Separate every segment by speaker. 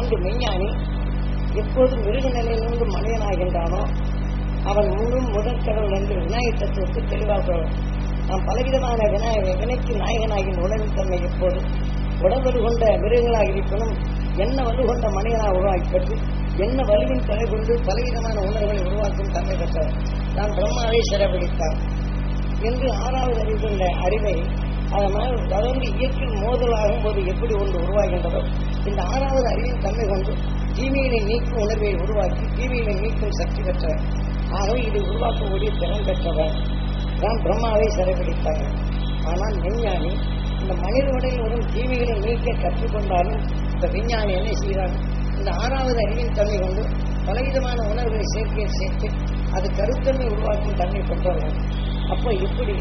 Speaker 1: அந்த மெஞ்ஞானி எப்போது மிருக நிலையிலிருந்து மனிதனாகின்றானோ அவன் முழு முதற் கடவுள் என்று விநாயகர் தத்துவத்தை தெளிவாக நாம் பலவிதமான விநாயக வினைக்கு நாயகனாகின் உணவின் தன்மை எப்போது உடம்பு கொண்ட மிருகங்களாக இருப்பினும் என்ன வலு கொண்ட மனிதனாக உருவாக்கப்பட்டு என்ன வலுவின் தலை கொண்டு பலவிதமான உணர்வுகளை உருவாக்கும் தன்மை பெற்றவர் நான் பிரம்மாவை சிறப்பிடித்தார் என்று ஆறாவது அறிவுள்ள அறிவை அதனால் தொடர்ந்து இயற்கையில் மோதல் ஆகும்போது எப்படி ஒன்று உருவாகின்றதோ இந்த ஆறாவது அறிவின் தன்மை கொண்டு தீமையினை நீக்கும் உணர்வை உருவாக்கி தீமையினை நீக்கும் சக்தி பெற்றவர் ஆகவே இதை உருவாக்கக்கூடிய திறன் பெற்றவர் தான் பிரம்மாவை சிறைபிடித்தார்கள் ஆனால் விஞ்ஞானி இந்த மனித உடலில் வரும் தீமைகளை நீக்க கற்றுக்கொண்டாலும் இந்த விஞ்ஞானி என்ன செய்கிறான் இந்த ஆறாவது அறிவின் தன்மை கொண்டு பலவிதமான உணர்வுகளை சேர்க்கையை சேர்த்து அது கருத்தன்மை உருவாக்கும் தன்மை பெற்றவர்கள் அப்போ இப்படி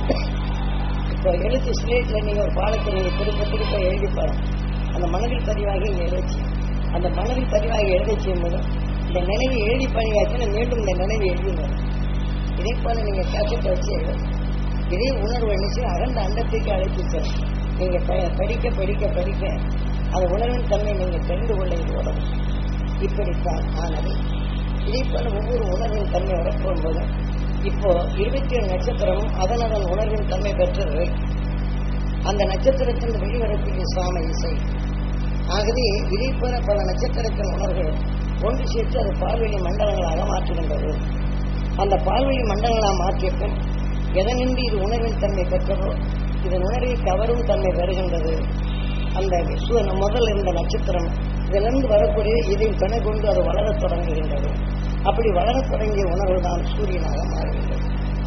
Speaker 1: இப்போ எழுத்து ஸ்லேட்டில் நீங்கள் ஒரு பாடத்தை நீங்கள் திரும்ப திரும்ப எழுதி பாருங்க அந்த மனதில் பதிவாகி இங்கே எழுதி அந்த மனதில் பதிவாகி எழுத செய்யும்போது இந்த நினைவை எழுதி பணியாச்சுன்னா மீண்டும் இந்த நினைவை எழுதுங்க இதே போல நீங்கள் கேசட்டை வச்சு எழுதுங்க இதே உணர்வு நினைச்சு அகண்ட அண்டத்துக்கு அழைத்து செல்லும் நீங்கள் ப- படிக்க படிக்க படிக்க அந்த உணர்வின் தன்மை நீங்கள் தெரிந்து கொள்ள இது உதவும் இப்படித்தான் ஆனது இதே போல ஒவ்வொரு உணர்வின் தன்மை வரப்போகும்போது இப்போ இருபத்தி ஏழு நட்சத்திரமும் அதன் அதன் உணர்வின் தன்மை பெற்றது அந்த நட்சத்திரத்தின் வெளிவரக்கூடிய சாம இசை ஆகவே இதை போல பல நட்சத்திரத்தின் உணர்வுகள் ஒன்று சேர்த்து அது பால்வெளி மண்டலங்களாக மாற்றுகின்றது அந்த பால்வெளி மண்டலங்களாக மாற்றிய பின் எதனின்றி இது உணர்வின் தன்மை பெற்றதோ இதன் உணர்வை கவரும் தன்மை வருகின்றது அந்த சு- முதல் இருந்த நட்சத்திரம் இதிலிருந்து வரக்கூடிய இதை துணை கொண்டு அது வளரத் தொடங்குகின்றது அப்படி வளரத் தொடங்கிய உணர்வு தான் சூரியனாக மாறுகின்றது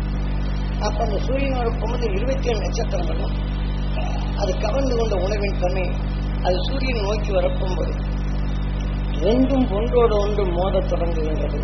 Speaker 1: அப்ப அந்த சூரியன் வரும்போது இருபத்தி ஏழு நட்சத்திரங்களும் அது கவர்ந்து கொண்ட உணவின் தன்மை அது சூரியன் நோக்கி வரப்போகும்போது ரெண்டும் ஒன்றோடு ஒன்று மோதத் தொடங்குகின்றது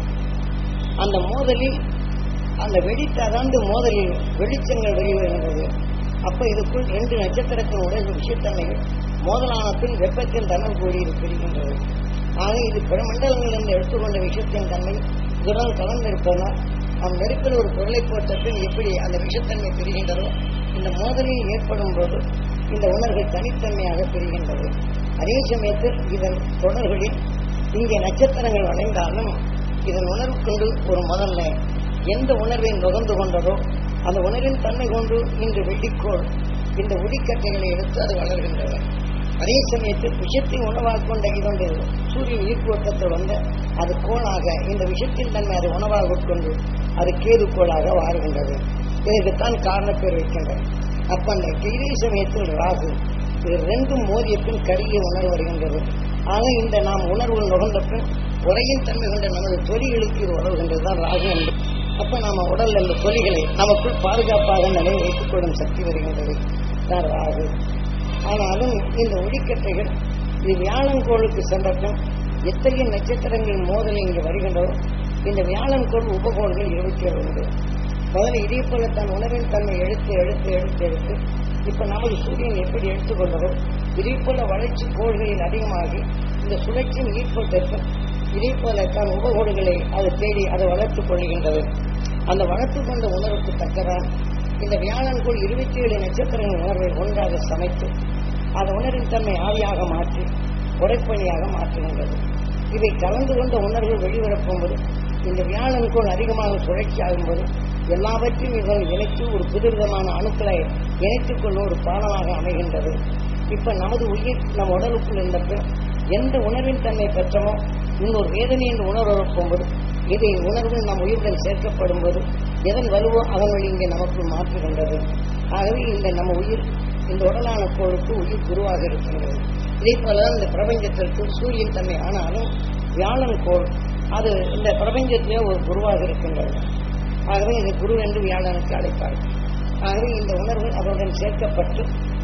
Speaker 1: அந்த மோதலில் அந்த வெடித்தகர்ந்து மோதலில் வெளிச்சங்கள் வெளிவருகின்றது அப்ப இதுக்குள் ரெண்டு நட்சத்திரத்தின் உடைய விஷயத்தன்மைகள் மோதலான பின் வெப்பத்தின் தன்னம் கூடி இது பிரிகின்றது ஆக இது பிற மண்டலங்களிலிருந்து எடுத்துக்கொண்ட விஷயத்தின் தன்மை இதனால் கலந்திருப்பதனால் நாம் நெருப்பில் ஒரு பொருளை போட்ட பின் எப்படி அந்த விஷத்தன்மை பிரிகின்றதோ இந்த மோதலில் ஏற்படும் போது இந்த உணர்வு தனித்தன்மையாக பிரிகின்றது அதே சமயத்தில் இதன் தொடர்களில் இங்கே நட்சத்திரங்கள் வளைந்தாலும் இதன் உணர்வு கொண்டு ஒரு முதல்ல எந்த உணர்வை நுகர்ந்து கொண்டதோ அந்த உணர்வின் தன்மை கொண்டு இன்று வெள்ளிக்கோள் இந்த ஒடிக்கட்டைகளை எடுத்து அது வளர்கின்றது அதே சமயத்தில் விஷத்தை உணவாக கொண்ட இதொன்று சூரியன் ஈர்ப்பு ஓட்டத்தில் வந்து அது கோளாக இந்த விஷத்தின் தன்மை அது உணவாக உட்கொண்டு அது கேது கோளாக வாருகின்றது இதற்குத்தான் காரணப்பேர் வைக்கின்றது அப்ப அந்த இதே சமயத்தில் ராகு இது ரெண்டும் மோதிய பின் கருகிய உணர்வு வருகின்றது ஆக இந்த நாம் உணர்வு நுகர்ந்த பின் உரையின் தன்மை கொண்ட நமது தொலிகளுக்கு இது உதவுகின்றது தான் ராகு என்று அப்ப நாம உடல்ல இந்த தொலிகளை நமக்குள் பாதுகாப்பாக நிலை வைத்துக் கொள்ளும் சக்தி வருகின்றது தான் ராகு ஆனாலும் இந்த ஒளிக்கட்டைகள் இது வியாழன்கோளுக்கு சென்ற பின் எத்தகைய நட்சத்திரங்கள் மோதல் இங்கு வருகின்றதோ இந்த வியாழன்கோள் உபகோள்கள் இருபத்தி ஏழு உண்டு முதல்ல இதே போல தன் உணவின் தன்மை எடுத்து எடுத்து எடுத்து எடுத்து இப்ப நமது சூரியன் எப்படி எடுத்துக்கொண்டதோ இதே போல வளர்ச்சி கோள்களில் அதிகமாகி இந்த சுழற்சியின் ஈர்ப்பதற்கு இதே போல தன் உபகோடுகளை அது தேடி அதை வளர்த்துக் கொள்கின்றது அந்த வளர்த்து கொண்ட உணர்வுக்கு தக்கதான் இந்த வியாழன்கோள் இருபத்தி ஏழு நட்சத்திரங்கள் உணர்வை ஒன்றாக சமைத்து அந்த உணர்வின் தன்மை ஆவியாக மாற்றி உரைப்பணியாக மாற்றுகின்றது இவை கலந்து கொண்ட உணர்வுகள் வெளிவரப்போகும்போது இந்த வியாழன்கோள் அதிகமாக சுழற்சி ஆகும்போது எல்லாவற்றையும் இவர்கள் இணைத்து ஒரு புதுவிதமான அணுக்களை இணைத்துக் கொள்ளும் ஒரு பாலமாக அமைகின்றது இப்ப நமது உயிர் நம் உடலுக்குள் இருந்த பின் எந்த உணர்வின் தன்மை பெற்றமோ இன்னொரு வேதனை என்று உணர்வு போகும்போது இதை உணர்வு நம் உயிருடன் சேர்க்கப்படும் போது எதன் வலுவோ அதன் வழி இங்கே நமக்குள் மாற்றுகின்றது ஆகவே இந்த நம்ம உயிர் இந்த உடலான கோளுக்கு உயிர் குருவாக இருக்கின்றது இதே போலதான் இந்த பிரபஞ்சத்திற்கு சூரியன் தன்மை ஆனாலும் வியாழன் கோள் அது இந்த பிரபஞ்சத்திலே ஒரு குருவாக இருக்கின்றது ஆகவே இது குரு என்று வியாழனுக்கு அழைப்பார்கள் ஆகவே இந்த உணர்வு அதனுடன் சேர்க்கப்பட்டு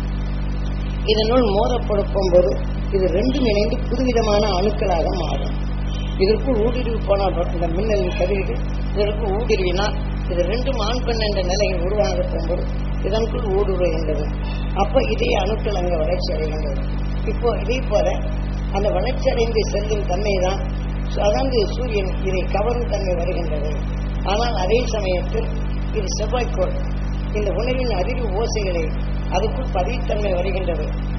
Speaker 1: இதனுள் மோதப்படுத்தும் போது இது ரெண்டும் இணைந்து புதுவிதமான அணுக்களாக மாறும் இதற்குள் ஊடுருவி போனால் இந்த மின்னலின் கதிர்கள் இதற்கு ஊடுருவினால் இது ரெண்டும் ஆண் பெண் என்ற நிலையில் உருவாக போகும்போது இதற்குள் ஊடுருவுகின்றது அப்ப இதே அணுக்கள் அங்கே வளர்ச்சி அடைகின்றது இப்போ இதே போல அந்த வளர்ச்சி அடைந்து செல்லும் தன்மை தான் அதாவது சூரியன் இதை கவரும் தன்மை வருகின்றது ஆனால் அதே சமயத்தில் இது செவ்வாய்க்கோள் இந்த உணவின் அதிர்வு ஓசைகளை அதுக்குள் பதித்தன்மை வருகின்றது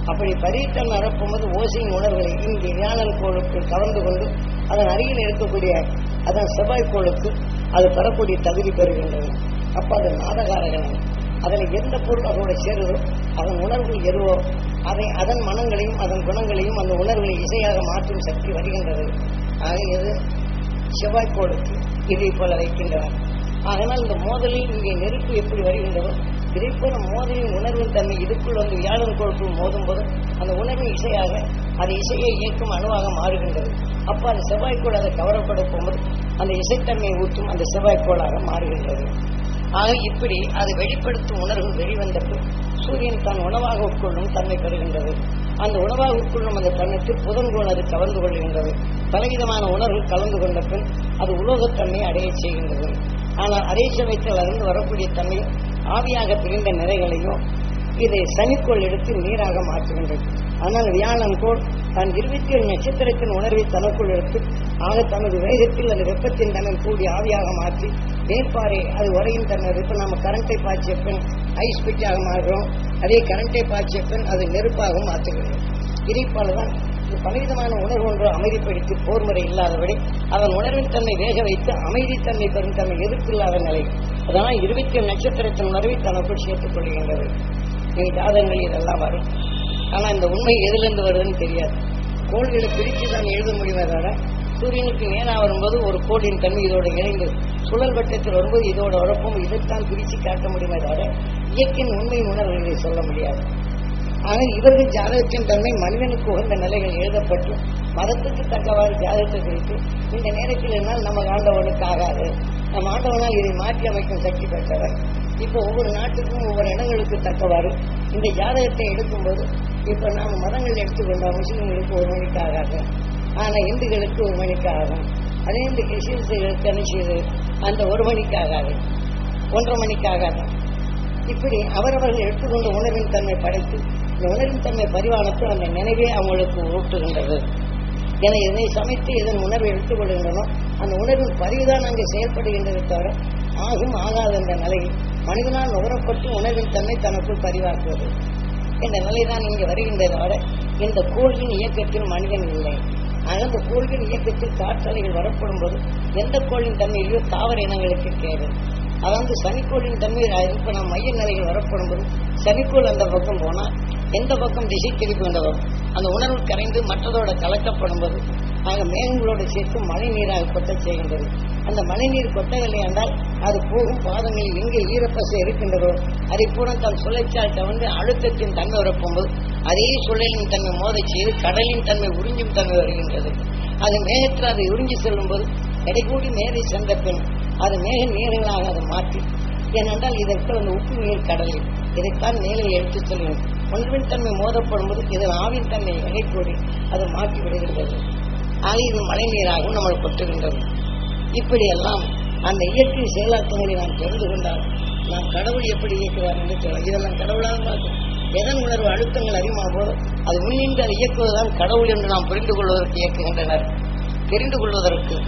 Speaker 1: அப்படி பரீட்டம் நடக்கும்போது ஓசையின் உணர்வுகளை இங்கே வியாழன் கோளுக்கு கலந்து கொண்டு அதன் அருகில் இருக்கக்கூடிய அதன் செவ்வாய் கோளுக்கு அது பெறக்கூடிய தகுதி பெறுகின்றது அப்ப அது நாடகாரகனம் அதில் எந்த பொருள் அதோட சேருதோ அதன் உணர்வுகள் எருவோ அதை அதன் மனங்களையும் அதன் குணங்களையும் அந்த உணர்வுகளை இசையாக மாற்றும் சக்தி வருகின்றது ஆக இது செவ்வாய்க்கோளுக்கு இதை போல வைக்கின்றனர் அதனால் இந்த மோதலில் இங்கே நெருப்பு எப்படி வருகின்றதோ இதை போல மோதலின் உணர்வின் தன்மை இதுக்குள் வந்து வியாழன் கோளுக்குள் மோதும் போது அந்த உணர்வின் இசையாக அது இசையை இயக்கும் அணுவாக மாறுகின்றது அப்ப அந்த செவ்வாய்க்கோள் அதை கவரப்பட போகும்போது அந்த இசைத்தன்மையை ஊற்றும் அந்த செவ்வாய்க்கோளாக மாறுகின்றது ஆக இப்படி அதை வெளிப்படுத்தும் உணர்வு வெளிவந்த பின் சூரியன் தான் உணவாக உட்கொள்ளும் தன்மை பெறுகின்றது அந்த உணவாக உட்கொள்ளும் அந்த தன்மைக்கு புதன்கோள் அது கலந்து கொள்கின்றது பலவிதமான உணர்வு கலந்து கொண்ட பின் அது உலோகத்தன்மையை அடைய செய்கின்றது ஆனால் அதே சமயத்தில் அறிந்து வரக்கூடிய தன்மை ஆவியாக பிரிந்த நிறைகளையும் இதை சனிக்கோள் எடுத்து நீராக மாற்றுகின்றது ஆனால் வியாழன் கோள் தான் இருபத்தி ஏழு நட்சத்திரத்தின் உணர்வை தனக்குள் எடுத்து ஆக தனது வேகத்தில் அது வெப்பத்தின் தன்மை கூடி ஆவியாக மாற்றி மேற்பாறை அது உரையும் தன்மை இப்ப நம்ம கரண்டை பாய்ச்சிய பின் ஐஸ் பிட்டாக மாறுறோம் அதே கரண்டை பாய்ச்சிய பின் அது நெருப்பாக மாற்றுகிறது இதைப்போல தான் இது பலவிதமான உணர்வு ஒன்று அமைதிப்படுத்தி போர் முறை இல்லாதபடி அவன் உணர்வின் தன்மை வேக வைத்து அமைதித்தன்மை பெறும் தன்மை எதிர்ப்பில்லாத நிலை அதனால் இருபத்தி ஏழு நட்சத்திரத்தின் உணர்வை தனக்குள் சேர்த்துக் கொள்கின்றது இனி ஜாதகங்கள் இதெல்லாம் வரும் ஆனா இந்த உண்மை எதிலிருந்து வருதுன்னு தெரியாது கோள்களை பிரித்து தான் எழுத முடியுமே தவிர சூரியனுக்கு நேரா வரும்போது ஒரு கோளின் தன்மை இதோட இணைந்து சுழல் வட்டத்தில் வரும்போது இதோட உறப்பும் இதைத்தான் பிரித்து காட்ட முடியுமே தவிர இயற்கையின் உண்மை உணர்வுகளை சொல்ல முடியாது ஆனால் இவர்கள் ஜாதகத்தின் தன்மை மனிதனுக்கு உகந்த நிலைகள் எழுதப்பட்டு மதத்துக்கு தக்கவாறு ஜாதகத்தை குறித்து இந்த நேரத்தில் என்னால் நம்ம ஆண்டவனுக்கு ஆகாது நம் ஆண்டவனால் இதை மாற்றி அமைக்கும் சக்தி பெற்றவர் இப்போ ஒவ்வொரு நாட்டுக்கும் ஒவ்வொரு இடங்களுக்கு தக்கவாறு இந்த ஜாதகத்தை எடுக்கும்போது இப்போ நாம் மதங்கள் எடுத்துக்கொண்டோம் முஸ்லிம்களுக்கு ஒரு மணிக்கு ஆகாது ஆனால் இந்துக்களுக்கு ஒரு மணிக்கு ஆகும் அதே இந்த கிறிஸ்டியன்ஸுகளுக்கு என்ன செய்யுது அந்த ஒரு மணிக்கு ஆகாது ஒன்றரை மணிக்கு ஆகாது இப்படி அவரவர்கள் எடுத்துக்கொண்ட உணர்வின் தன்மை படைத்து இந்த உணர்வின் தன்மை பரிவானத்தில் அந்த நினைவே அவங்களுக்கு ஊட்டுகின்றது என இதனை சமைத்து இதன் உணர்வை எடுத்துக்கொள்கின்றனோ அந்த உணர்வின் பதிவுதான் அங்கே செயல்படுகின்றது தவிர ஆகும் ஆகாத என்ற நிலையில் மனிதனால் நுகரப்பட்டு உணர்வின் தன்மை தனக்குள் பதிவாக்குவது என்ற நிலைதான் இங்கே வருகின்றதை தவிர இந்த கோள்களின் இயக்கத்தில் மனிதன் இல்லை ஆக இந்த கோள்களின் இயக்கத்தில் காற்றலைகள் வரப்படும் போது எந்த கோளின் தன்மையிலோ தாவர இனங்களுக்கு கேடு அதாவது சனிக்கோளின் தன்மை இப்ப நம்ம மைய நிலைகள் வரப்படும் போது சனிக்கோள் அந்த பக்கம் போனா எந்த பக்கம் திசை திருப்பி வந்தவரும் அந்த உணர்வு கரைந்து மற்றதோட கலக்கப்படும் போது ஆக மேகங்களோடு சேர்த்து மழை நீராக கொட்ட செய்கின்றது அந்த மழை நீர் கொட்டவில்லை என்றால் அது போகும் பாதங்களில் எங்கே ஈரப்பசை இருக்கின்றதோ அதை பூரா தன் சுழற்சியால் கவர்ந்து அழுத்தத்தின் தன்மை வரப்போகும்போது அதே சுழலின் தன்மை மோதச் செய்து கடலின் தன்மை உறிஞ்சும் தன்மை வருகின்றது அது மேகத்தில் அதை உறிஞ்சி செல்லும் போது எடைகூடி மேலே சென்ற பின் அது மேக நீர்களாக அதை மாற்றி ஏனென்றால் இதற்கு அந்த உப்பு நீர் கடலில் இதைத்தான் மேலே எடுத்துச் செல்லும் ஒன்றின் தன்மை மோதப்படும் போது இதன் ஆவின் தன்மை எடைக்கூடி அதை மாற்றி விடுகின்றது ஆக இது மழை நீராகவும் நம்மளை கொட்டுகின்றது இப்படியெல்லாம் அந்த இயற்கை செயலாக்கங்களை நாம் தெரிந்து கொண்டால் நாம் கடவுள் எப்படி இயக்குகிறார் என்று சொல்லலாம் இதெல்லாம் கடவுளாக பார்க்கும் எதன் உணர்வு அழுத்தங்கள் அதிகமாகும் போது அது முன்னின்று அதை இயக்குவதுதான் கடவுள் என்று நாம் புரிந்து கொள்வதற்கு இயக்குகின்றனர் தெரிந்து கொள்வதற்கு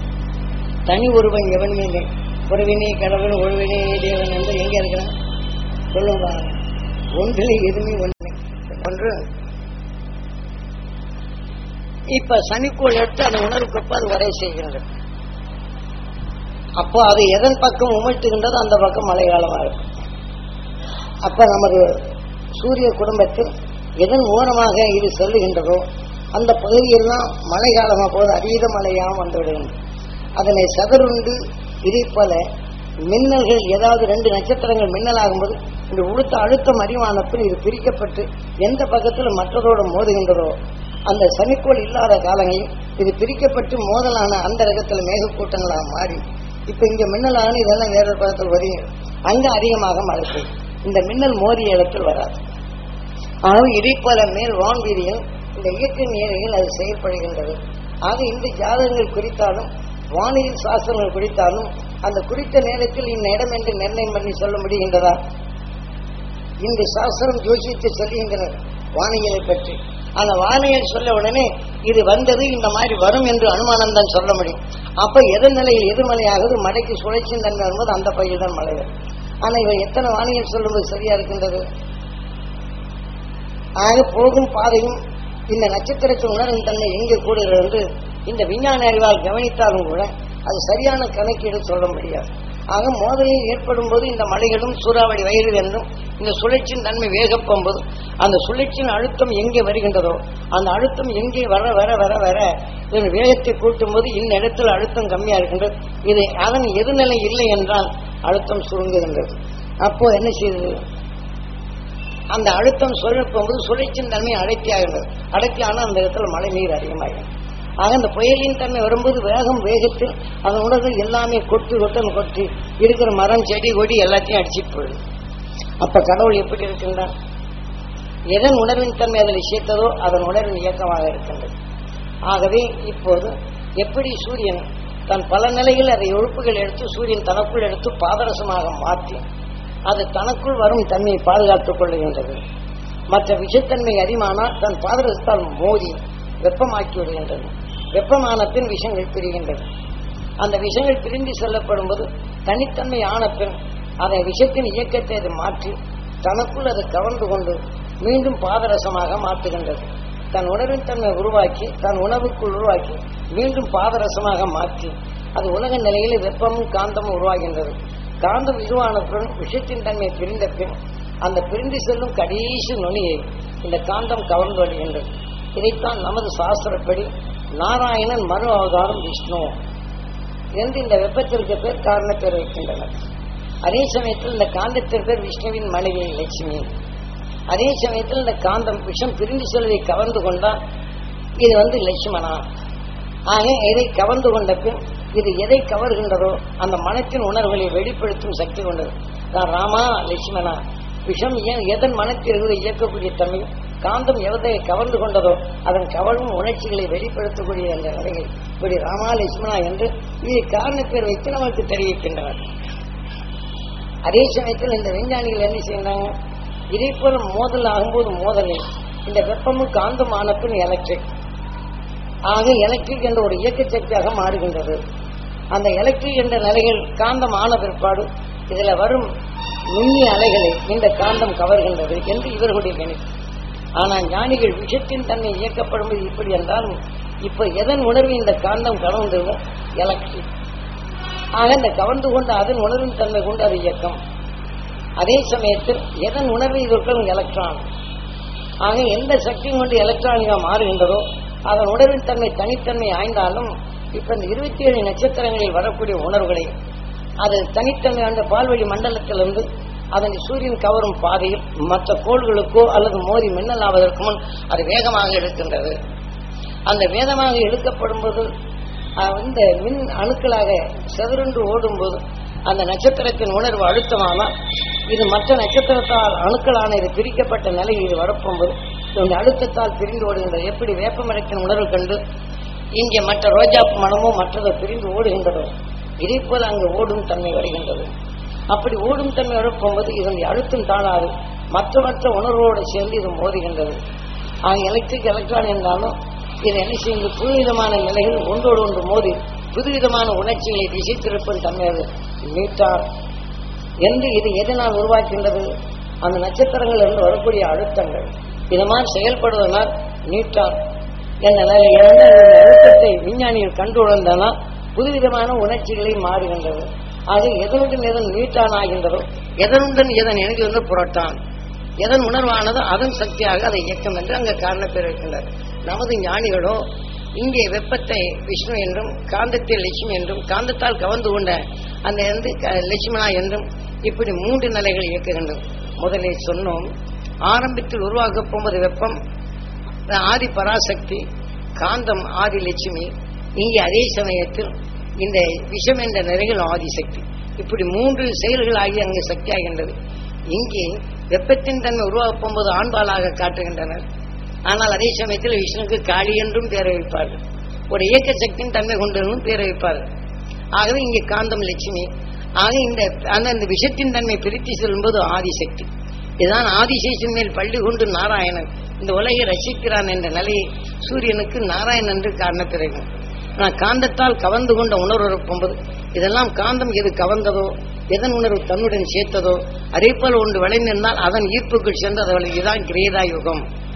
Speaker 1: தனி ஒருவன் எவனுமே இல்லை ஒருவினே கடவுள் ஒருவினே தேவன் என்று எங்க இருக்கிறான் சொல்லுங்க ஒன்றிலே எதுவுமே ஒன்று ஒன்று இப்ப சனிக்கோள் எடுத்து அந்த உணர்வுக்கு அது வரை செய்கின்றது அப்போ அது எதன் பக்கம் உமிழ்த்துகின்றதோ அந்த பக்கம் மழை காலமா இருக்கும் அப்ப நமது சூரிய குடும்பத்தில் எதன் மூலமாக இது செல்லுகின்றதோ அந்த பகுதியெல்லாம் மழை காலமா போது அதீத மழையாக வந்துவிடுகின்றது அதனை சதருண்டு இதை போல மின்னல்கள் ஏதாவது ரெண்டு நட்சத்திரங்கள் மின்னல் ஆகும்போது இந்த உளுத்த அழுத்தம் அறிவான பின் இது பிரிக்கப்பட்டு எந்த பக்கத்தில் மற்றதோடு மோதுகின்றதோ அந்த சனிக்கோள் இல்லாத காலங்களில் இது பிரிக்கப்பட்டு மோதலான அந்த ரகத்தில் மேகக்கூட்டங்களாக மாறி இப்ப இங்க மின்னலான இதெல்லாம் வேற ஒரு பக்கத்தில் வருகிறது அங்க அதிகமாக மழை பெய்யும் இந்த மின்னல் மோதிய இடத்தில் வராது ஆகவே இதை போல மேல் வான்வீதியில் இந்த இயற்கை நேரையில் அது செயல்படுகின்றது ஆக இந்த ஜாதகங்கள் குறித்தாலும் வானியல் சாஸ்திரங்கள் குறித்தாலும் அந்த குறித்த நேரத்தில் இந்த இடம் என்று நிர்ணயம் பண்ணி சொல்ல முடிகின்றதா இந்த சாஸ்திரம் ஜோசித்து சொல்லுகின்றனர் வானியலை பற்றி அந்த வானியல் சொல்ல உடனே இது வந்தது இந்த மாதிரி வரும் என்று அனுமானம் தான் சொல்ல முடியும் அப்ப எதன் நிலையில் எதிர்மலை ஆகுது மழைக்கு சுழற்சியின் தன்மை வரும்போது அந்த பகுதியில் தான் மழை வரும் ஆனா இவன் எத்தனை வானியல் சொல்லும்போது சரியா இருக்கின்றது ஆக போகும் பாதையும் இந்த நட்சத்திரத்தின் உணரும் தன்மை எங்கே கூடுகிறது என்று இந்த விஞ்ஞான அறிவால் கவனித்தாலும் கூட அது சரியான கணக்கீடு சொல்ல முடியாது ஆக மோதலில் ஏற்படும் போது இந்த மலைகளும் சூறாவளி வயது என்றும் இந்த சுழற்சியின் தன்மை வேகப்போம் போது அந்த சுழற்சியின் அழுத்தம் எங்கே வருகின்றதோ அந்த அழுத்தம் எங்கே வர வர வர வர இதன் வேகத்தை கூட்டும் போது இந்த இடத்துல அழுத்தம் கம்மியா இருக்கின்றது இது அதன் எதிர்நிலை இல்லை என்றால் அழுத்தம் சுருங்குகின்றது அப்போ என்ன செய்யுது அந்த அழுத்தம் சுழற்போது சுழற்சியின் தன்மை அடர்த்தியாகின்றது அடர்த்தியான அந்த இடத்துல மழை நீர் அதிகமாகும் ஆக இந்த புயலின் தன்மை வரும்போது வேகம் வேகத்தில் அதன் உணர்வு எல்லாமே கொட்டு கொட்டன் கொட்டி இருக்கிற மரம் செடி கொடி எல்லாத்தையும் அடிச்சிட்டு போயிடுது அப்ப கடவுள் எப்படி இருக்கின்றான் எதன் உணர்வின் தன்மை அதில் சேர்த்ததோ அதன் உணர்வின் இயக்கமாக இருக்கின்றது ஆகவே இப்போது எப்படி சூரியன் தன் பல நிலையில் அதை உறுப்புகள் எடுத்து சூரியன் தனக்குள் எடுத்து பாதரசமாக மாற்றி அது தனக்குள் வரும் தன்மையை பாதுகாத்துக் கொள்ளுகின்றது மற்ற விஷத்தன்மை அதிகமானால் தன் பாதரசத்தால் மோதி வெப்பமாக்கி விடுகின்றது வெப்பமான பின் விஷங்கள் பிரிகின்றது அந்த விஷங்கள் பிரிந்து செல்லப்படும் போது தனித்தன்மை ஆன பின் அதை விஷத்தின் இயக்கத்தை அது மாற்றி தனக்குள் அது கவர்ந்து கொண்டு மீண்டும் பாதரசமாக மாற்றுகின்றது தன் உணர்வின் தன்மை உருவாக்கி தன் உணவுக்குள் உருவாக்கி மீண்டும் பாதரசமாக மாற்றி அது உலக நிலையில் வெப்பமும் காந்தமும் உருவாகின்றது காந்தம் இதுவான பின் விஷத்தின் தன்மை பிரிந்த பின் அந்த பிரிந்து செல்லும் கடைசி நுனியை இந்த காந்தம் கவர்ந்து வருகின்றது இதைத்தான் நமது சாஸ்திரப்படி நாராயணன் மறு அவதாரம் விஷ்ணு என்று இந்த வெப்பத்திற்கு பேர் காரண பேர் வைக்கின்றனர் அதே சமயத்தில் இந்த காந்தத்திற்கு பேர் விஷ்ணுவின் மனைவி லட்சுமி அதே சமயத்தில் இந்த காந்தம் விஷம் பிரிந்து செல்வதை கவர்ந்து கொண்டால் இது வந்து லட்சுமணா ஆக எதை கவர்ந்து கொண்ட பின் இது எதை கவர்கின்றதோ அந்த மனத்தின் உணர்வுகளை வெளிப்படுத்தும் சக்தி கொண்டது நான் ராமா லட்சுமணா விஷம் ஏன் எதன் மனத்திற்கு இயக்கக்கூடிய தன்மை காந்தம் எவதை கவர்ந்து கொண்டதோ அதன் கவரும் உணர்ச்சிகளை வெளிப்படுத்தக்கூடிய அந்த நிலையில் இப்படி ராமா லட்சுமணா என்று இது காரண பேர் வைத்து நமக்கு தெரிவிக்கின்றனர் அதே சமயத்தில் இந்த விஞ்ஞானிகள் என்ன செய்யறாங்க இதே போல மோதல் ஆகும்போது மோதலில் இந்த வெப்பமும் காந்தம் ஆன பின் எலக்ட்ரிக் ஆக எலக்ட்ரிக் என்ற ஒரு இயக்க சக்தியாக மாறுகின்றது அந்த எலக்ட்ரிக் என்ற நிலைகள் காந்தம் ஆன பிற்பாடு இதுல வரும் நுண்ணிய அலைகளை இந்த காந்தம் கவர்கின்றது என்று இவர்களுடைய கணிப்பு ஆனால் ஞானிகள் விஷத்தின் தன்மை இயக்கப்படுவது இப்படி என்றால் இப்ப எதன் உணர்வு இந்த காந்தம் கவர்ந்ததோ எலக்ட்ரிக் ஆக இந்த கவர்ந்து கொண்டு அதன் உணர்வின் தன்மை கொண்டு அது இயக்கம் அதே சமயத்தில் எதன் உணர்வு இதற்கும் எலக்ட்ரான் ஆக எந்த சக்தியும் கொண்டு எலக்ட்ரானிகா மாறுகின்றதோ அதன் உணர்வின் தன்மை தனித்தன்மை ஆய்ந்தாலும் இப்ப இந்த இருபத்தி ஏழு நட்சத்திரங்களில் வரக்கூடிய உணர்வுகளை அது தனித்தன்மை அந்த பால்வழி மண்டலத்திலிருந்து அதனை சூரியன் கவரும் பாதையில் மற்ற கோள்களுக்கோ அல்லது மோதி மின்னல் ஆவதற்கு முன் அது வேகமாக இழுக்கின்றது அந்த வேகமாக இழுக்கப்படும் போது அஹ், இந்த மின் அணுக்களாக செதறுண்டு ஓடும்போது அந்த நட்சத்திரத்தின் உணர்வு அழுத்தமானால் இது மற்ற நட்சத்திரத்தால் அணுக்களான இது பிரிக்கப்பட்ட நிலையில் இது வரப்போகும்போது இந்த அழுத்தத்தால் பிரிந்து ஓடுகின்றது எப்படி வேப்பமரத்தின் உணர்வு கண்டு இங்கே மற்ற ரோஜா மனமோ மற்றதோ பிரிந்து ஓடுகின்றதோ இதே போல அங்கு ஓடும் தன்மை வருகின்றது அப்படி ஓடும் தன்மை வரப்போகும்போது இதனுடைய அழுத்தம் தாழாது மற்ற மற்ற உணர்வோடு சேர்ந்து இது மோதுகின்றது ஆக எலக்ட்ரிக் எலக்ட்ரான் என்றாலும் இது என்ன செய்யுது புதுவிதமான நிலைகள் ஒன்றோடு ஒன்று மோதி புதுவிதமான உணர்ச்சிகளை திசை திருப்பும் தன்மை அது மீட்டார் என்று இது எதனால் உருவாக்கின்றது அந்த நட்சத்திரங்கள் இருந்து வரக்கூடிய அழுத்தங்கள் இது மாதிரி செயல்படுவதனால் நீட்டார் என்ற நிலை இழந்த இந்த அழுத்தத்தை விஞ்ஞானிகள் கண்டு உணர்ந்தனால் புதுவிதமான உணர்ச்சிகளை மாறுகின்றது ஆக எதனுடன் எதன் நீட்டான் ஆகின்றதோ எதனுடன் எதன் இணைந்து புரட்டான் எதன் உணர்வானதோ அதன் சக்தியாக அதை இயக்கம் என்று அங்கு காரண பேர் இருக்கின்றார் நமது ஞானிகளோ இங்கே வெப்பத்தை விஷ்ணு என்றும் காந்தத்தை லட்சுமி என்றும் காந்தத்தால் கவர்ந்து கொண்ட அந்த வந்து க- லட்சுமணா என்றும் இப்படி மூன்று நிலைகள் இயக்குகின்றது முதலில் சொன்னோம் ஆரம்பத்தில் உருவாக்கப் போவது வெப்பம் ஆதி பராசக்தி காந்தம் ஆதி லட்சுமி இங்கே அதே சமயத்தில் இந்த விஷம் என்ற நிலைகள் ஆதிசக்தி இப்படி மூன்று செயல்கள் ஆகி அங்கு சக்தியாகின்றது இங்கே வெப்பத்தின் தன்மை உருவாகப் போகும்போது ஆண்பாலாக காட்டுகின்றனர் ஆனால் அதே சமயத்தில் விஷ்ணுக்கு காளி என்றும் பேர் வைப்பார்கள் ஒரு இயக்க சக்தியின் தன்மை கொண்டதும் பேர் வைப்பார்கள் ஆகவே இங்கே காந்தம் லட்சுமி ஆக இந்த அந்த இந்த விஷத்தின் தன்மை பிரித்து செல்லும்போது ஆதிசக்தி இதுதான் ஆதிசேஷன் மேல் பள்ளி கொண்டு நாராயணன் இந்த உலகை ரசிக்கிறான் என்ற நிலையை சூரியனுக்கு நாராயணன் என்று காரண பிறகு ஆனால் காந்தத்தால் கவர்ந்து கொண்ட உணர்வு இருப்போது இதெல்லாம் காந்தம் எது கவர்ந்ததோ எதன் உணர்வு தன்னுடன் சேர்த்ததோ அதே போல ஒன்று விளைந்திருந்தால் அதன் ஈர்ப்புக்குள் சென்று அதை இதுதான் கிரேதா யுகம்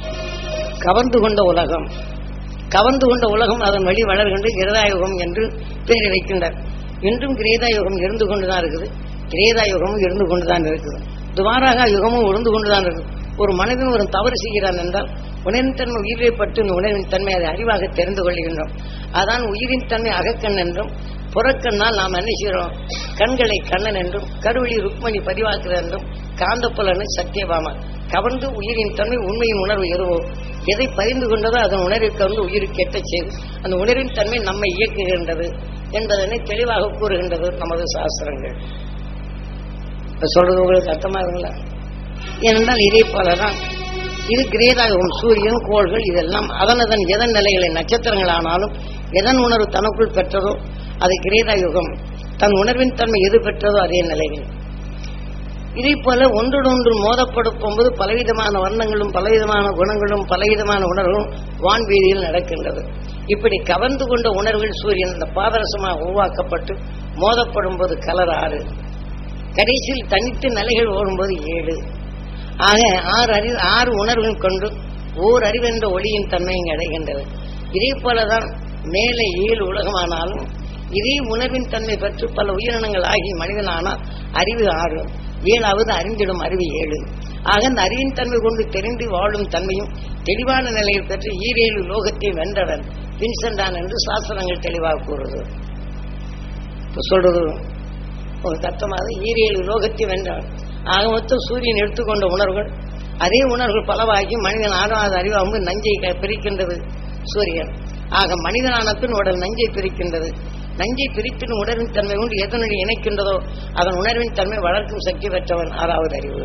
Speaker 1: கவர்ந்து கொண்ட உலகம் கவர்ந்து கொண்ட உலகம் அதன் வழி வளர்கின்ற கிரேதாயுகம் என்று பெயர் வைக்கின்றார் இன்றும் கிரேதாயுகம் இருந்து கொண்டுதான் இருக்குது கிரேதாயுகமும் இருந்து கொண்டுதான் இருக்குது துவாராக யுகமும் இருந்து கொண்டுதான் இருக்குது ஒரு மனிதன் ஒரு தவறு செய்கிறான் என்றால் உணரின் தன்மை உயிரை பட்டு இந்த உணர்வின் தன்மை அதை அறிவாக தெரிந்து கொள்கின்றோம் அதான் உயிரின் தன்மை அகக்கண் என்றும் புறக்கண்ணால் நாம் என்ன செய்கிறோம் கண்களை கண்ணன் என்றும் கருவழி ருக்மணி பதிவாக்குறது என்றும் காந்தப்புலனு சத்தியபாமா கவர்ந்து உயிரின் தன்மை உண்மையின் உணர்வு எதுவோ எதை பறிந்து கொண்டதோ அதன் உணர்விற்கு வந்து உயிருக்கு எட்ட செய்து அந்த உணர்வின் தன்மை நம்மை இயக்குகின்றது என்பதனை தெளிவாக கூறுகின்றது நமது சாஸ்திரங்கள் இப்ப சொல்றது உங்களுக்கு அர்த்தமா இருக்குங்களா ஏனென்றால் இதே போலதான் இது கிரேதாகவும் சூரியன் கோள்கள் இதெல்லாம் அதன் அதன் எதன் நிலைகளை நட்சத்திரங்கள் ஆனாலும் எதன் உணர்வு தனக்குள் பெற்றதோ அது கிரேதா யுகம் தன் உணர்வின் தன்மை எது பெற்றதோ அதே நிலைகள் இதே போல ஒன்றோடொன்று மோதப்படுத்தும் போது பலவிதமான வர்ணங்களும் பலவிதமான குணங்களும் பலவிதமான உணர்வும் வான்வீதியில் நடக்கின்றது இப்படி கவர்ந்து கொண்ட உணர்வுகள் சூரியன் இந்த பாதரசமாக உருவாக்கப்பட்டு மோதப்படும் போது கலர் ஆறு கடைசியில் தனித்து நிலைகள் ஓடும்போது ஏழு ஆக ஆறு அறிவு ஆறு உணர்வுகள் கொண்டு ஓர் அறிவென்ற ஒளியின் தன்மை இங்கு அடைகின்றது இதே போலதான் மேலே ஏழு உலகமானாலும் இதே உணர்வின் தன்மை பெற்று பல உயிரினங்கள் ஆகி மனிதனானால் அறிவு ஆறு ஏழாவது அறிந்திடும் அறிவு ஏழு ஆக அந்த அறிவின் தன்மை கொண்டு தெரிந்து வாழும் தன்மையும் தெளிவான நிலையில் பெற்று ஈரேழு லோகத்தை வென்றவன் பின் சென்றான் என்று சாஸ்திரங்கள் தெளிவாக கூறுது இப்ப சொல்றது ஒரு தத்துவமாக ஈரேழு லோகத்தை வென்றவன் ஆக மொத்தம் சூரியன் எடுத்துக்கொண்ட உணர்வுகள் அதே உணர்வுகள் பலவாகி மனிதன் ஆறாவது அறிவாக நஞ்சை க- பிரிக்கின்றது சூரியன் ஆக மனிதனான பின் உடல் நஞ்சை பிரிக்கின்றது நஞ்சை பிரித்தின் உணர்வின் தன்மை கொண்டு எதனுடைய இணைக்கின்றதோ அதன் உணர்வின் தன்மை வளர்க்கும் சக்தி பெற்றவன் ஆறாவது அறிவு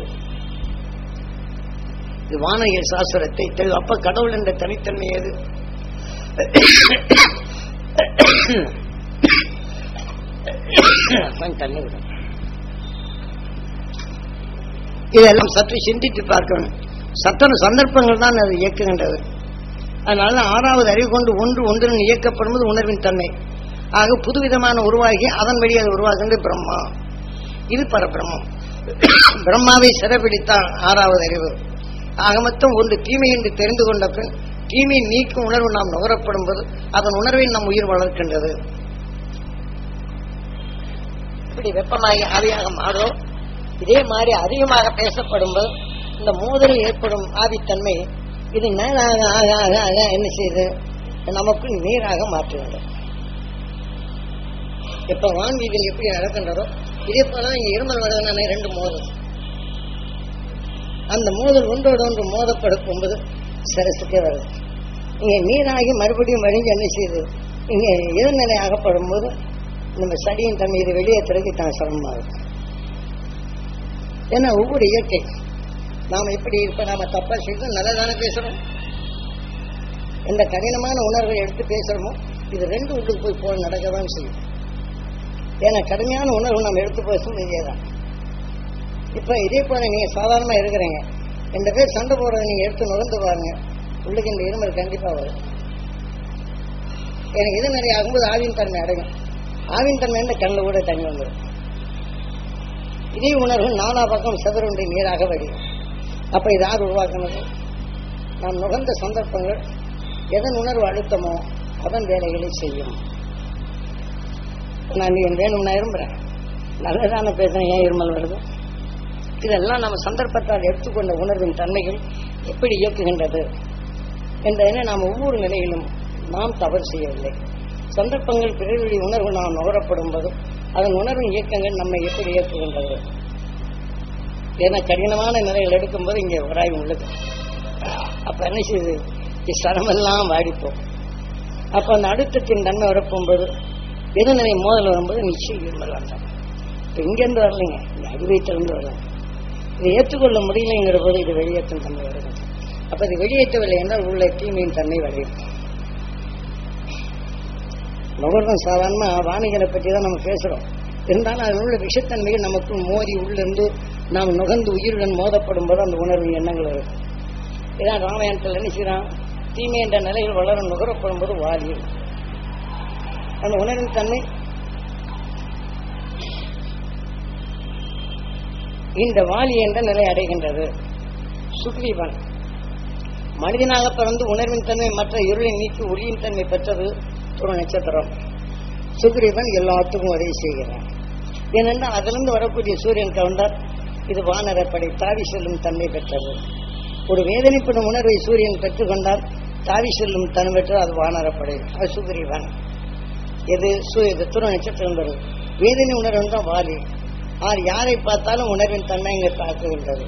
Speaker 1: இது வானவியல் சாஸ்திரத்தை தெளிவு அப்ப கடவுள் என்ற தனித்தன்மை எது கொஞ்சம் தண்ணி விடும் இதெல்லாம் சற்று சிந்தித்து பார்க்கணும் சத்தன சந்தர்ப்பங்கள் தான் அது இயக்குகின்றது அதனால ஆறாவது அறிவு கொண்டு ஒன்று ஒன்றுடன் இயக்கப்படும்போது உணர்வின் தன்மை ஆக புதுவிதமான உருவாகி அதன் வழி அது உருவாகின்ற பிரம்மா இது பரபிரம்மம் பிரம்மாவை சிறப்பிடித்தான் ஆறாவது அறிவு ஆக மொத்தம் ஒன்று தீமை என்று தெரிந்து கொண்ட பின் தீமையை நீக்கும் உணர்வு நாம் நுகரப்படும் போது அதன் உணர்வை நம் உயிர் வளர்க்கின்றது இப்படி வெப்பமாகி ஆவியாக மாறும் இதே மாதிரி அதிகமாக பேசப்படும்போது இந்த மோதல் ஏற்படும் ஆவித்தன்மை இது நேராக ஆக ஆக ஆக என்ன செய்யுது நமக்குள் நீராக மாற்றுகிறது இப்ப வான்வீதியில் எப்படி நடக்கின்றதோ இதே போல இங்க இருமல் வருதுனாலே ரெண்டு மோதல் அந்த மோதல் ஒன்றோடு ஒன்று மோதப்படுத்தும் சரசுக்கே வருது இங்க நீராகி மறுபடியும் வழிஞ்சு என்ன செய்யுது இங்க எதிர்நிலை ஆகப்படும் போது நம்ம சடியின் தன்மை இது வெளியேற்றுறதுக்கு தான் சிரமமாகுது ஏன்னா ஒவ்வொரு இயற்கை நாம எப்படி இப்ப நாம தப்பா செய்து நல்லதானே பேசுறோம் எந்த கடினமான உணர்வை எடுத்து பேசுறோமோ இது ரெண்டு உள்ளுக்கு போய் போக நடக்கதான் செய்யும் ஏன்னா கடுமையான உணர்வு நம்ம எடுத்து பேசும் இதேதான் இப்ப இதே போல நீங்க சாதாரணமா இருக்கிறீங்க ரெண்டு பேர் சண்டை போடுறதை நீங்க எடுத்து நுகர்ந்து பாருங்க உள்ளுக்கு இந்த இருமல் கண்டிப்பா வரும் எனக்கு இது நிறைய ஆகும்போது ஆவின் தன்மை அடையும் ஆவின் தன்மை இந்த கண்ணில் கூட தண்ணி வந்துடும் இதே உணர்வு நாலா பக்கம் செதறுண்டி நீராக வடியும் அப்ப இது யார் உருவாக்குனது நாம் நுகர்ந்த சந்தர்ப்பங்கள் எதன் உணர்வு அழுத்தமோ அதன் வேலைகளை செய்யும் நான் நீ வேணும் நான் விரும்புறேன் நல்லதான பேசுறேன் ஏன் இருமல் வருது இதெல்லாம் நம்ம சந்தர்ப்பத்தால் எடுத்துக்கொண்ட உணர்வின் தன்மைகள் எப்படி இயக்குகின்றது என்பதனை நாம் ஒவ்வொரு நிலையிலும் நாம் தவறு செய்யவில்லை சந்தர்ப்பங்கள் பிறருடைய உணர்வு நாம் நுகரப்படும் போது அதன் உணர்வின் இயக்கங்கள் நம்மை எப்படி இயக்குகின்றது ஏன்னா கடினமான நிலைகள் எடுக்கும்போது இங்கே உராய்வு உள்ளது அப்ப என்ன செய்யுது சரமெல்லாம் வாடிப்போம் அப்ப அந்த அழுத்தத்தின் தன்மை வரப்போகும்போது எதிர்நிலை மோதல் வரும்போது நிச்சயம் இருமல் வந்தான் இப்ப இங்கிருந்து வரலைங்க இந்த அடிவயத்திலிருந்து வரலாம் இதை ஏற்றுக்கொள்ள முடியலைங்கிற போது இது வெளியேற்றும் தன்மை வருது அப்ப இது வெளியேற்றவில்லை என்றால் உள்ள தீமையின் தன்மை வளையும் நுகர்தம் சாதாரணமா வாணிகளை பற்றி தான் நம்ம பேசுறோம் இருந்தாலும் அதில் உள்ள விஷத்தன்மைகள் நமக்குள் மோதி உள்ளிருந்து நாம் நுகர்ந்து உயிருடன் மோதப்படும் போது அந்த உணர்வு எண்ணங்கள் வரும் இதான் ராமாயணத்தில் என்ன செய்யறான் தீமை என்ற நிலையில் வளர நுகரப்படும் போது வாலியும் அந்த உணர்வின் தன்மை இந்த வாலி என்ற நிலை அடைகின்றது சுக்ரீவன் மனிதனாக பிறந்து உணர்வின் தன்மை மற்ற இருளை நீக்கி ஒளியின் தன்மை பெற்றது ஒரு நட்சத்திரம் சுக்ரீவன் எல்லாத்துக்கும் உதவி செய்கிறான் ஏனென்றால் அதிலிருந்து வரக்கூடிய சூரியன் கவுண்டார் இது வானரப்படை தாவி செல்லும் தன்மை பெற்றது ஒரு வேதனைப்படும் உணர்வை சூரியன் பெற்றுக்கொண்டால் தாவி செல்லும் தன்மை பெற்றது அது வானரப்படை அது சுக்ரீவன் எது சு- இது துணை நட்சத்திரம் வருது வேதனை உணர்வு தான் வாலி ஆர் யாரை பார்த்தாலும் உணர்வின் தன்மை இங்கே தாக்குகின்றது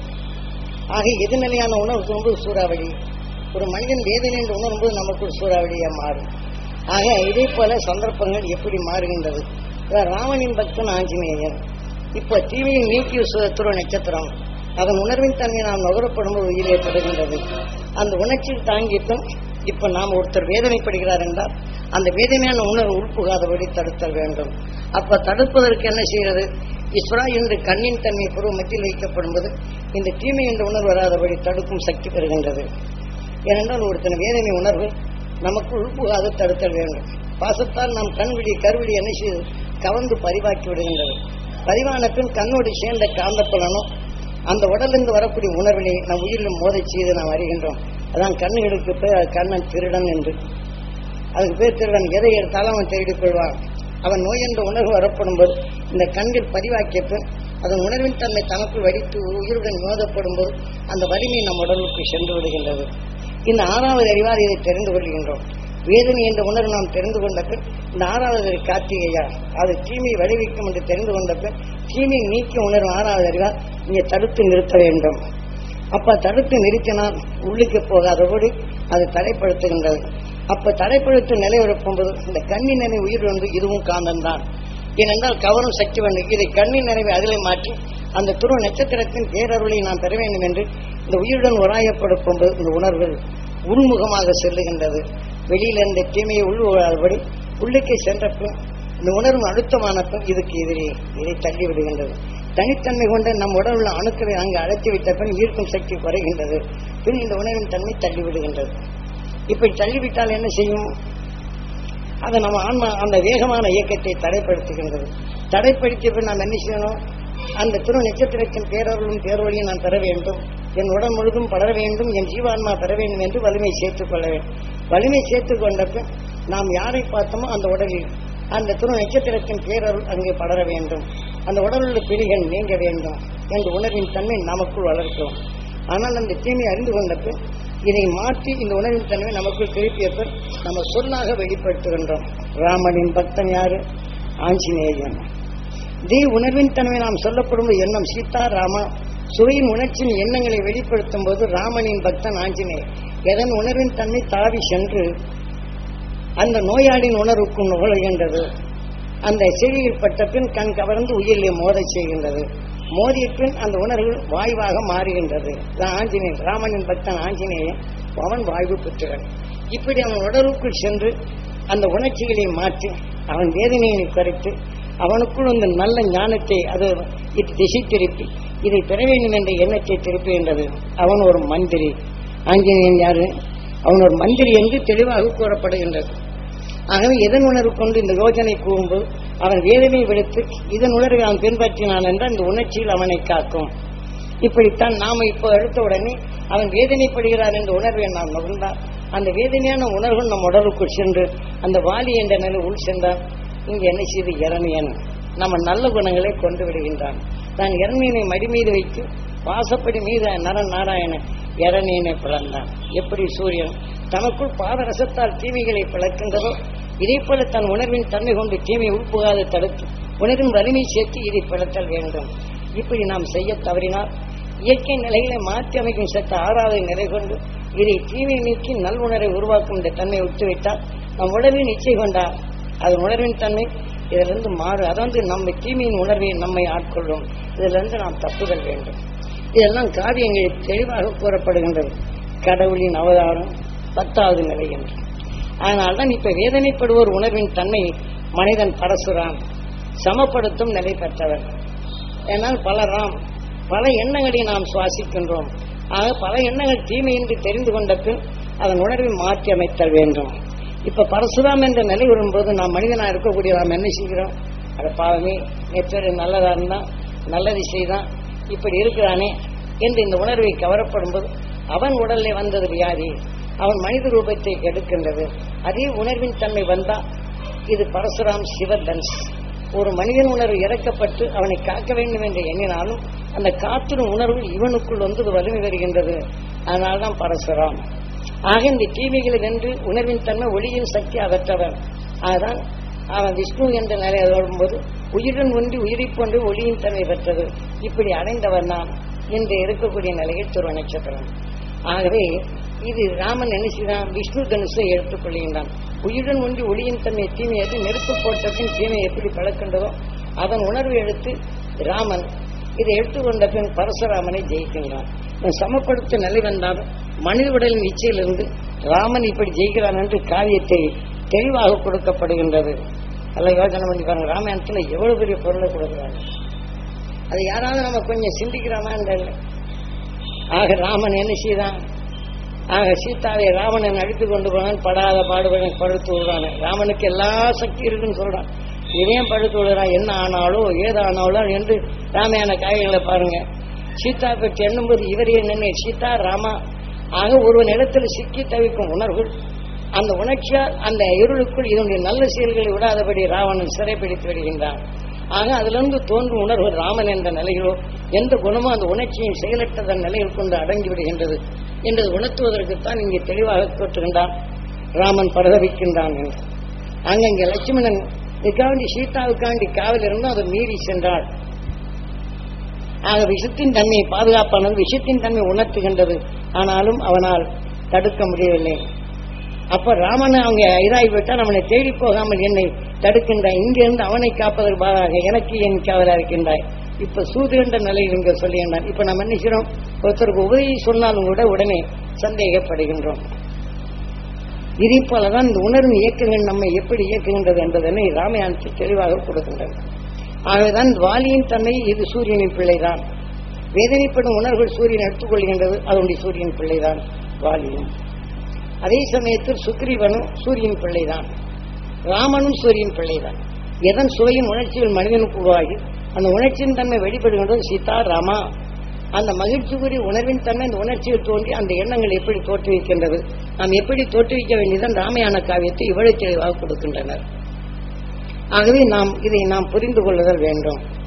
Speaker 1: ஆக எதிர்நிலையான உணர்வு தோன்றும் சூறாவளி ஒரு மனிதன் வேதனை என்று உணரும்போது நமக்கு ஒரு சூறாவளியா மாறும் ஆக இதே போல சந்தர்ப்பங்கள் எப்படி மாறுகின்றது அதான் ராமனின் பக்தன் ஆஞ்சநேயன் இப்ப தீமையை நீக்கிய சு- துருவ நட்சத்திரம் அதன் உணர்வின் தன்மை நாம் நுகரப்படும்போது உயிரை பெறுகின்றது அந்த உணர்ச்சியில் தாங்கிட்டும் இப்ப நாம் ஒருத்தர் வேதனைப்படுகிறார் என்றால் அந்த வேதனையான உணர்வு உள்புகாதபடி தடுத்தல் வேண்டும் அப்ப தடுப்பதற்கு என்ன செய்கிறது இஸ்ரா என்று கண்ணின் தன்மை புருவ மத்தியில் வைக்கப்படும் போது இந்த தீமை என்ற உணர்வு வராதபடி தடுக்கும் சக்தி பெறுகின்றது ஏனென்றால் ஒருத்தன் வேதனை உணர்வு நமக்கு உள்புகாது தடுத்தல் வேண்டும் பாசத்தால் நாம் கண்விடி கருவிடி என்ன செய்து கவர்ந்து பதிவாக்கி விடுகின்றது பதிவான பின் கண்ணோடு சேர்ந்த காந்த பலனும் அந்த உடலிருந்து வரக்கூடிய உணர்வினை நம் உயிரிலும் மோதச் செய்து நாம் அறிகின்றோம் அதான் கண்ணுகளுக்கு பேர் கண்ணன் திருடன் என்று அதுக்கு பேர் திருடன் எதை எடுத்தாலும் அவன் தேடிக் கொள்வான் அவன் நோய் என்ற உணர்வு வரப்படும் போது இந்த கண்கள் பதிவாக்கிய பின் அதன் உணர்வின் தன்மை தனக்குள் வடித்து உயிருடன் மோதப்படும் போது அந்த வலிமை நம் உடலுக்கு சென்று விடுகின்றது இந்த ஆறாவது அறிவால் இதை தெரிந்து கொள்கின்றோம் வேதனை என்ற உணர்வு நாம் தெரிந்து கொண்ட பின் இந்த ஆறாவது அறிவு கார்த்திகையா அது தீமை விளைவிக்கும் என்று தெரிந்து கொண்ட பின் தீமை நீக்கி உணர்வு ஆறாவது அறிவால் இங்கே தடுத்து நிறுத்த வேண்டும் அப்ப தடுத்து நிறுத்தினால் உள்ளுக்கு போகாதபடி அது தடைப்படுத்துகின்றது அப்ப தடைப்படுத்த நிலை போது இந்த கண்ணின் நிலை உயிர் வந்து இதுவும் காந்தம் தான் ஏனென்றால் கவரும் சக்தி வேண்டும் இதை கண்ணின் நிறைவை அதிலே மாற்றி அந்த துருவ நட்சத்திரத்தின் பேரருளை நாம் பெற வேண்டும் என்று இந்த உயிருடன் உராயப்படுத்தும் போது இந்த உணர்வுகள் உள்முகமாக செல்லுகின்றது வெளியில இருந்த தீமையை உள்வாதபடி உள்ளுக்கே சென்ற பின் இந்த உணர்வு அழுத்தமான பின் இதுக்கு எதிரே இதை தள்ளி விடுகின்றது தனித்தன்மை கொண்ட நம் உடல் உள்ள அணுக்களை அங்கு அழைத்து விட்ட பின் ஈர்க்கும் சக்தி குறைகின்றது பின் இந்த உணர்வின் தன்மை தள்ளி விடுகின்றது இப்படி தள்ளிவிட்டால் என்ன செய்யும் அதை நம்ம ஆன்மா அந்த வேகமான இயக்கத்தை தடைப்படுத்துகின்றது தடைப்படுத்திய பின் நாம் என்ன செய்யணும் அந்த திரு நட்சத்திரத்தின் பேரருளும் பேரொழியும் நான் பெற வேண்டும் என் உடல் முழுதும் படர வேண்டும் என் ஜீவான்மா பெற வேண்டும் என்று வலிமை சேர்த்துக் கொள்ள வேண்டும் வலிமை சேர்த்துக் கொண்ட பின் நாம் யாரை பார்த்தோமோ அந்த உடலில் அந்த திரு நட்சத்திரத்தின் பேரருள் அங்கே படர வேண்டும் அந்த உடலுள்ள பிரிகள் நீங்க வேண்டும் என்ற உணர்வின் தன்மை நமக்குள் வளர்க்கும் ஆனால் அந்த தீமையை அறிந்து கொண்ட பின் இதை மாற்றி இந்த உணர்வின் தன்மை நமக்குள் திருப்பிய பின் நம்ம சொல்லாக வெளிப்படுத்துகின்றோம் ராமனின் பக்தன் யாரு ஆஞ்சநேயன் தீ உணர்வின் தன்மை நாம் சொல்லப்படும் எண்ணம் சீதா ராமா சுவையின் உணர்ச்சியின் எண்ணங்களை வெளிப்படுத்தும் போது ராமனின் பக்தன் ஆஞ்சநேயர் எதன் உணர்வின் தன்மை தாவி சென்று அந்த நோயாளியின் உணர்வுக்கும் நுகழ்கின்றது அந்த செடியில் பட்ட பின் கண் கவர்ந்து உயிரிலே மோதச் செய்கின்றது மோதிய பின் அந்த உணர்வுகள் வாய்வாக மாறுகின்றது இதான் ஆஞ்சநேயன் ராமனின் பக்தன் ஆஞ்சநேயன் அவன் வாய்வு பெற்றவன் இப்படி அவன் உடலுக்குள் சென்று அந்த உணர்ச்சிகளை மாற்றி அவன் வேதனையை குறைத்து அவனுக்குள் அந்த நல்ல ஞானத்தை அது இது திசை திருப்பி இதை பெற வேண்டும் என்ற எண்ணத்தை திருப்புகின்றது அவன் ஒரு மந்திரி ஆஞ்சநேயன் யாரு அவன் ஒரு மந்திரி என்று தெளிவாக கூறப்படுகின்றது ஆகவே எதன் உணர்வு கொண்டு இந்த யோஜனை கூறும்போது அவன் வேதனை விடுத்து இதன் உணர்வை அவன் பின்பற்றினான் என்றால் இந்த உணர்ச்சியில் அவனை காக்கும் இப்படித்தான் நாம இப்போ எடுத்த உடனே அவன் வேதனைப்படுகிறான் என்ற உணர்வை நாம் நுகர்ந்தால் அந்த வேதனையான உணர்வு நம் உடலுக்குள் சென்று அந்த வாலி என்ற நிலை உள் சென்றால் இங்கு என்ன செய்து இரணியன் நம்ம நல்ல குணங்களை கொண்டு விடுகின்றான் தான் இரணியனை மடி மீது வைத்து வாசப்படி மீது நரன் நாராயணன் இரணியனை பிளந்தான் எப்படி சூரியன் தனக்குள் பாதரசத்தால் தீமைகளை பிளக்கின்றதோ இதே போல தன் உணர்வின் தன்மை கொண்டு தீமை உட்புகாது தடுத்து உணர்வின் வலிமை சேர்த்து இதை பிளத்தல் வேண்டும் இப்படி நாம் செய்ய தவறினால் இயற்கை நிலைகளை மாற்றி அமைக்கும் சட்ட ஆறாவது நிலை கொண்டு இதை தீமை நீக்கி நல்வுணரை உருவாக்கும் இந்த தன்மை விட்டுவிட்டால் நம் உடலில் நிச்சயம் கொண்டால் அதன் உணர்வின் தன்மை இதிலிருந்து மாறு அதாவது நம்ம தீமையின் உணர்வை நம்மை ஆட்கொள்ளும் இதிலிருந்து நாம் தப்புதல் வேண்டும் இதெல்லாம் காவியங்களில் தெளிவாக கூறப்படுகின்றது கடவுளின் அவதாரம் பத்தாவது நிலை என்று அதனால்தான் இப்ப வேதனைப்படுவோர் உணர்வின் தன்மை மனிதன் பரசுராம் சமப்படுத்தும் நிலை பெற்றவர் ஏனால் பல ராம் பல எண்ணங்களை நாம் சுவாசிக்கின்றோம் ஆக பல எண்ணங்கள் தீமை என்று தெரிந்து கொண்ட பின் அதன் உணர்வை மாற்றி அமைத்தல் வேண்டும் இப்ப பரசுராம் என்ற நிலை வரும்போது நாம் மனிதனா இருக்கக்கூடிய நாம் என்ன செய்கிறோம் அட பாவமே நேற்று நல்லதா இருந்தா நல்லது செய்தான் இப்படி இருக்கிறானே என்று இந்த உணர்வை கவரப்படும் போது அவன் உடல்ல வந்தது வியாதி அவன் மனித ரூபத்தை கெடுக்கின்றது அதே உணர்வின் தன்மை வந்தா இது பரசுராம் சிவதன்ஸ் ஒரு மனிதன் உணர்வு இறக்கப்பட்டு அவனை காக்க வேண்டும் என்று எண்ணினாலும் அந்த காத்திரும் உணர்வு இவனுக்குள் வந்து வலிமை வருகின்றது அதனால்தான் பரசுராம் ஆக இந்த தீமைகளை வென்று உணர்வின் தன்மை ஒளியின் சக்தி அகற்றவன் அதுதான் அவன் விஷ்ணு என்ற நிலையை வரும்போது உயிருடன் ஒன்றி உயிரை போன்று ஒளியின் தன்மை பெற்றது இப்படி அடைந்தவன் நான் என்று இருக்கக்கூடிய நிலையில் துருவ நட்சத்திரம் ஆகவே இது ராமன் என்ன செய்தான் விஷ்ணு தனுஷை எடுத்துக் கொள்கின்றான் உயிருடன் ஒன்றி ஒளியின் தன்மை தீமை எது நெருப்பு போட்ட பின் தீமை எப்படி பழக்கின்றதோ அதன் உணர்வு எடுத்து ராமன் இதை எடுத்துக்கொண்ட பின் பரசுராமனை ஜெயிக்கின்றான் இவன் சமப்படுத்த நிலை வந்தால் மனித உடலின் இச்சையிலிருந்து ராமன் இப்படி ஜெயிக்கிறான் என்று காவியத்தை தெளிவாக கொடுக்கப்படுகின்றது அல்ல யோசனை பண்ணி பாருங்க ராமாயணத்துல எவ்வளவு பெரிய பொருளை கொடுக்குறாங்க அது யாராவது நம்ம கொஞ்சம் சிந்திக்கிறோமா இல்லை ஆக ராமன் என்ன செய்தான் ஆக சீதாவை ராவணன் அழித்து கொண்டு போனான் படாத பாடுபடன் படுத்து விடுறான் ராமனுக்கு எல்லா சக்தி இருக்குன்னு சொல்றான் இவன் படுத்து விடுறான் என்ன ஆனாலோ ஏதானாலோ என்று ராமாயண காய்களை பாருங்க சீதா பற்றி எண்ணும்போது இவர் என்ன சீதா ராமா ஆக ஒருவன் இடத்துல சிக்கி தவிக்கும் உணர்வுகள் அந்த உணர்ச்சியால் அந்த இருளுக்குள் இதனுடைய நல்ல செயல்களை விடாதபடி ராவணன் சிறைப்பிடித்து விடுகின்றான் ஆக அதிலிருந்து தோன்றும் உணர்வு ராமன் என்ற நிலையிலோ எந்த குணமோ அந்த உணர்ச்சியின் செயலற்றதன் நிலையில் கொண்டு அடங்கி விடுகின்றது என்பதை உணர்த்துவதற்குத்தான் இங்கே தெளிவாக கூட்டுகின்றான் ராமன் பரதவிக்கின்றான் என்று அங்கங்கே லட்சுமணன் இதுக்காண்டி சீதாவுக்காண்டி காவல் இருந்தும் அதை மீறி சென்றாள் ஆக விஷத்தின் தன்மையை பாதுகாப்பானது விஷத்தின் தன்மை உணர்த்துகின்றது ஆனாலும் அவனால் தடுக்க முடியவில்லை அப்ப ராமனை அவங்க இதாகிவிட்டால் அவனை தேடி போகாமல் என்னை தடுக்கின்றாய் இங்கிருந்து அவனை காப்பதற்கு பாதாக எனக்கு என் காவலா இருக்கின்றாய் இப்ப சூதுகின்ற நிலையில் இங்க சொல்லுகின்றான் இப்ப நம்ம என்ன செய்யறோம் ஒருத்தருக்கு உதவி சொன்னாலும் கூட உடனே சந்தேகப்படுகின்றோம் இதே போலதான் இந்த உணர்வு இயக்கங்கள் நம்மை எப்படி இயக்குகின்றது என்பதனை ராமாயணத்தில் தெளிவாக கொடுக்கின்றது ஆகவேதான் வாலியின் தன்மை இது சூரியனின் பிள்ளைதான் வேதனைப்படும் உணர்வுகள் சூரியன் எடுத்துக்கொள்கின்றது அதனுடைய சூரியன் பிள்ளைதான் வாலியும் அதே சமயத்தில் சுக்ரீவனும் சூரியன் பிள்ளைதான் ராமனும் சூரியன் பிள்ளைதான் எதன் சுவையும் உணர்ச்சியில் மனிதனுக்கு உருவாகி அந்த உணர்ச்சியின் தன்மை வெளிப்படுகின்றது சீதா ராமா அந்த மகிழ்ச்சிக்குரிய உணர்வின் தன்மை அந்த உணர்ச்சியில் தோன்றி அந்த எண்ணங்கள் எப்படி தோற்றுவிக்கின்றது நாம் எப்படி தோற்றுவிக்க வேண்டியதன் ராமாயண காவியத்தை இவ்வளவு தெளிவாக கொடுக்கின்றனர் ஆகவே நாம் இதை நாம் புரிந்து கொள்ளுதல் வேண்டும்